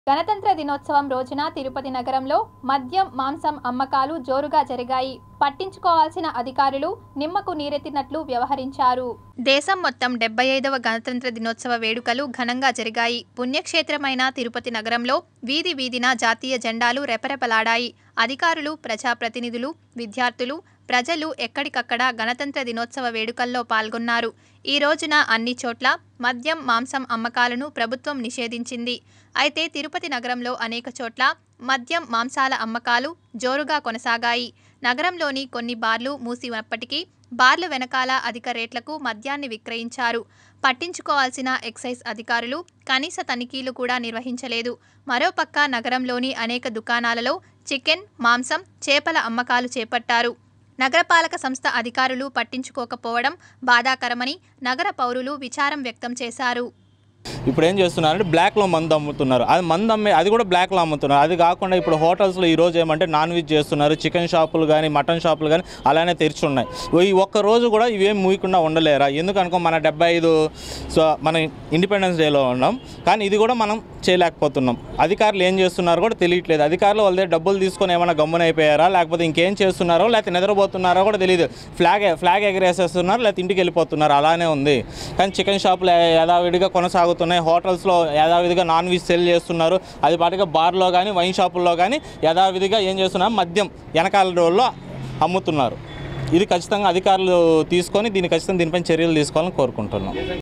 గణతంత్ర దినోత్సవం రోజున తిరుపతి నగరంలో మద్యం మాంసం అమ్మకాలు జోరుగా జరిగాయి పట్టించుకోవాల్సిన అధికారులు నిమ్మకు నీరెత్తినట్లు వ్యవహరించారు దేశం మొత్తం డెబ్బై ఐదవ గణతంత్ర దినోత్సవ వేడుకలు ఘనంగా జరిగాయి పుణ్యక్షేత్రమైన తిరుపతి నగరంలో వీధి వీధిన జాతీయ జెండాలు రెపరెపలాడాయి అధికారులు ప్రజాప్రతినిధులు విద్యార్థులు ప్రజలు ఎక్కడికక్కడ గణతంత్ర దినోత్సవ వేడుకల్లో పాల్గొన్నారు ఈ రోజున అన్ని చోట్ల మద్యం మాంసం అమ్మకాలను ప్రభుత్వం నిషేధించింది అయితే తిరుపతి నగరంలో అనేక చోట్ల మద్యం మాంసాల అమ్మకాలు జోరుగా కొనసాగాయి నగరంలోని కొన్ని బార్లు మూసినప్పటికీ బార్లు వెనకాల అధిక రేట్లకు మద్యాన్ని విక్రయించారు పట్టించుకోవాల్సిన ఎక్సైజ్ అధికారులు కనీస తనిఖీలు కూడా నిర్వహించలేదు మరోపక్క నగరంలోని అనేక దుకాణాలలో చికెన్ మాంసం చేపల అమ్మకాలు చేపట్టారు నగరపాలక సంస్థ అధికారులు పట్టించుకోకపోవడం బాధాకరమని నగర పౌరులు విచారం వ్యక్తం చేశారు ఇప్పుడు ఏం చేస్తున్నారంటే బ్లాక్లో మందు అమ్ముతున్నారు అది మందు అమ్మే అది కూడా బ్లాక్లో అమ్ముతున్నారు అది కాకుండా ఇప్పుడు హోటల్స్లో ఈ రోజు ఏమంటే నాన్ వెజ్ చేస్తున్నారు చికెన్ షాపులు కానీ మటన్ షాపులు కానీ అలానే తెరిచి ఉన్నాయి ఈ ఒక్క రోజు కూడా ఇవేం మూయకుండా ఉండలేరా ఎందుకనుకో మన డెబ్బై ఐదు సో మన ఇండిపెండెన్స్ డేలో ఉన్నాం కానీ ఇది కూడా మనం చేయలేకపోతున్నాం అధికారులు ఏం చేస్తున్నారో కూడా తెలియట్లేదు అధికారులు వాళ్ళ దగ్గర డబ్బులు తీసుకొని ఏమైనా గమ్మున అయిపోయారా లేకపోతే ఇంకేం చేస్తున్నారో లేకపోతే నిద్రపోతున్నారో కూడా తెలియదు ఫ్లాగ్ ఫ్లాగ్ ఎగరేసేస్తున్నారు లేకపోతే ఇంటికి వెళ్ళిపోతున్నారు అలానే ఉంది కానీ చికెన్ షాపులు యథావిడిగా కొనసాగుతున్నాయి హోటల్స్లో యథావిధిగా నాన్ వెజ్ సెల్ చేస్తున్నారు అది పాటుగా బార్లో కానీ వైన్ షాపుల్లో కానీ యథావిధిగా ఏం చేస్తున్నారు మద్యం వెనకాల రోజుల్లో అమ్ముతున్నారు ఇది ఖచ్చితంగా అధికారులు తీసుకొని దీన్ని ఖచ్చితంగా దీనిపైన చర్యలు తీసుకోవాలని కోరుకుంటున్నాం